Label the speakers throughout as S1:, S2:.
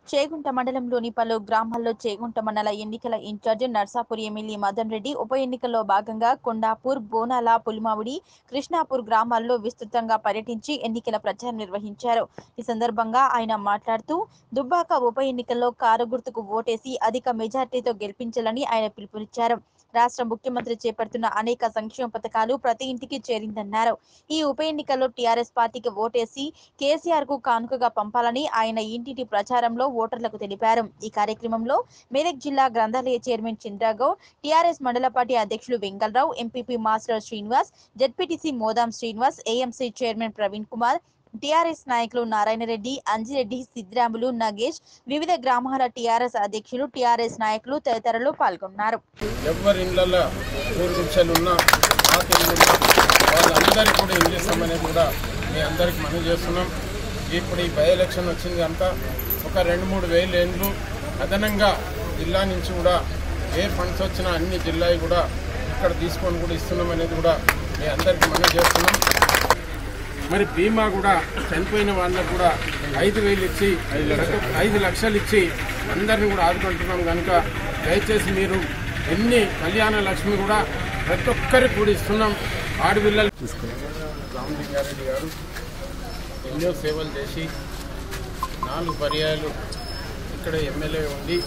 S1: చేగుంట మండలంలోని పలు గ్రామాల్లో చేగుంట మండల ఎన్నికల ఇన్ఛార్జ్ నర్సాపూర్ ఎమ్మెల్యే మదన్ రెడ్డి ఉప ఎన్నికల్లో భాగంగా కొండాపూర్ బోనాల పులిమావిడి కృష్ణాపూర్ గ్రామాల్లో విస్తృతంగా పర్యటించి ఎన్నికల ప్రచారం నిర్వహించారు ఈ సందర్భంగా ఆయన మాట్లాడుతూ దుబ్బాక ఉప ఎన్నికల్లో కారు గుర్తుకు ఓటేసి అధిక మెజార్టీతో గెలిపించాలని ఆయన పిలుపునిచ్చారు రాష్ట్ర ముఖ్యమంత్రి చేపడుతున్న అనేక సంక్షేమ పథకాలు ప్రతి ఇంటికి చేరిందన్నారు ఈ ఉప ఎన్నికల్లో టీఆర్ఎస్ పార్టీకి ఓటేసి కేసీఆర్ కు కానుకగా పంపాలని ఆయన ఇంటింటి ప్రచారంలో ఓటర్లకు తెలిపారు ఈ కార్యక్రమంలో మెదక్ జిల్లా గ్రంథాలయ చైర్మన్ చంద్రగౌడ్ టీఆర్ఎస్ మండల పార్టీ అధ్యక్షులు Vengalrao MPP master Srinivas ZPTC Modam Srinivas AMC chairman Praveen Kumar TRS నాయకులు నారాయణరెడ్డి అంజిరెడ్డి సిద్దిరాములు నగేష్ వివిధ గ్రామాల టీఆర్ఎస్ అధ్యక్షులు టీఆర్ఎస్ నాయకులు తదితరులు పాల్గొన్నారు
S2: ఎవరి ఇళ్ళల్లో ఊరు గుడిసెలు ఉన్నా పాత ఇల్లు ఉన్నా వాళ్ళందరికీ కూడా ఇల్లు ఇస్తామనేది కూడా మీ అందరికి మనం చేస్తున్నాం ఇప్పుడు ఈ బై ఎలక్షన్ వచ్చింది కనుక ఒక రెండు మూడు వేల ఏండ్లు అదనంగా జిల్లా నుంచి కూడా ఏ ఫండ్స్ వచ్చినా అన్ని జిల్లాయి కూడా ఇక్కడ తీసుకొని కూడా ఇస్తున్నాం అనేది కూడా మీ అందరికి మనం చేస్తున్నాం మరి బీమా కూడా చనిపోయిన వాళ్ళకు కూడా ఐదు వేలు ఇచ్చి ప్రతి- ఐదు లక్షలు ఇచ్చి అందరిని కూడా ఆదుకుంటున్నాం కనుక దయచేసి మీరు ఎన్ని కళ్యాణ లక్ష్మి కూడా ప్రతి ఒక్కరికి కూడా ఇస్తున్నాం ఆడపిల్లలు రామలింగారెడ్డి గారు ఎన్నో సేవలు చేసి నాలుగు పర్యాయాలు ఇక్కడ ఎమ్మెల్యే ఉండి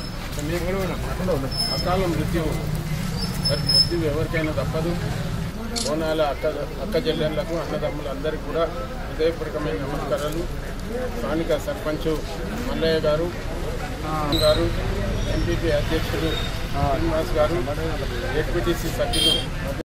S2: అకాల మృత్యు మరి మృత్యు ఎవరికైనా తప్పదు బోనాల అక్క అక్క చెల్లెళ్లకు అన్నదమ్ములందరికీ కూడా హృదయపూర్వకమైన నమస్కారాలు స్థానిక సర్పంచ్ మల్లయ్య గారు గారు ఎంపీపీ అధ్యక్షులు శ్రీనివాస్ గారు జెడ్పీటీసీ సభ్యులు